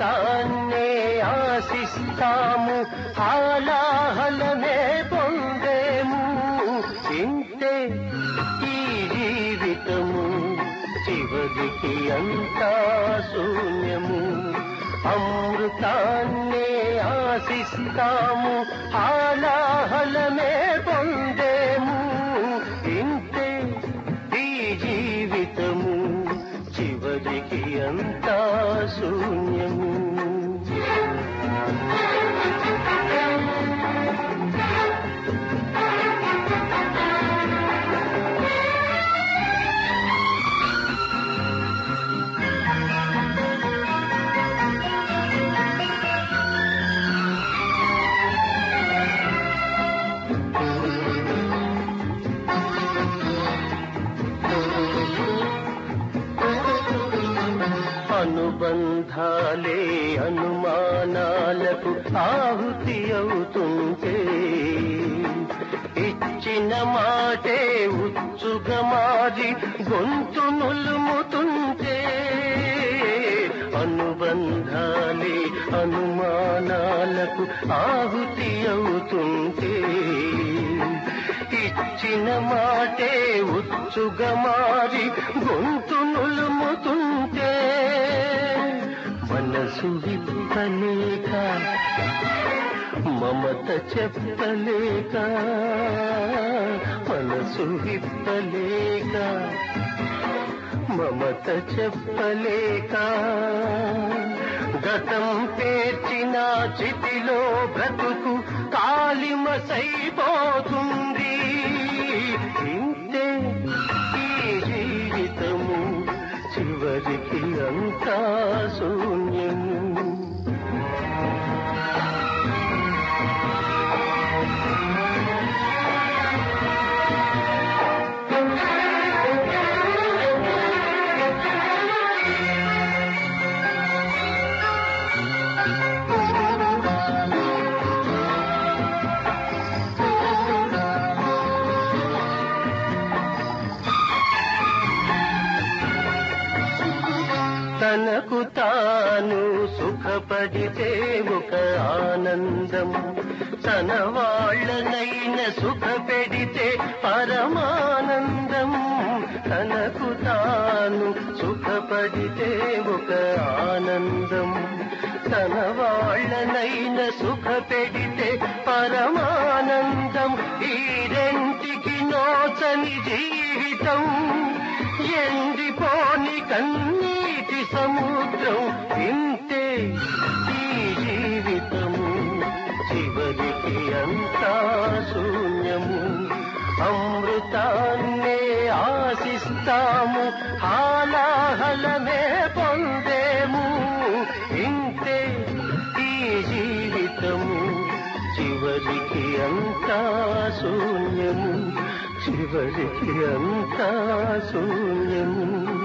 అమృతాన్నే ఆశిస్తాము హాలాహలమే పొందేము ఇంతే ఈ జీవితము చివరికి అంతా శూన్యము అమృతాన్నే ఆశిస్తాము హాలాహలమే పొందేము ఇంతే ఈ జీవితము చివరికి అంతా శూన్యము అనుబంధాలే అనుమానాలకు ఆహుతి అవుతుంటే ఇచ్చిన మాటే ఉచ్చుగా మారి గొంతు నులుముతుంటే అనుబంధాలే అనుమానాలకు ఆహుతి అవుతుంటే ఇచ్చిన మాటే ఉచ్చుగా మారి గొంతు నులుముతుంటే మనసు విప్పలేక మమత చెప్పలేక మనసు విప్పలేక మమత చెప్పలేక గతం పేర్చిన చితిలో బ్రతుకు కాలిమసైపోతుంది ఇంతే ఈ జీవితము చివరికి అంతా శూన్యము తనకు తాను సుఖపడితే ఒక ఆనందం తన వాళ్ళనైన సుఖ పెడితే పరమానందం తనకు తాను సుఖపడితే ఒక ఆనందం తన వాళ్ళనైన సుఖ పెడితే పరమానందం ఈ రెంటికి నోచని జీవితం ఎండిపోని కన్నీటి సముద్రం ఇంతే ఈ జీవితము చివరికి అంతా శూన్యము అమృతాన్నే ఆశిస్తాము హాలాహలమే పొందేము ఇంతే ఈ జీవితము చివరికి అంతా శూన్యము చివరికి అంతా శూన్యము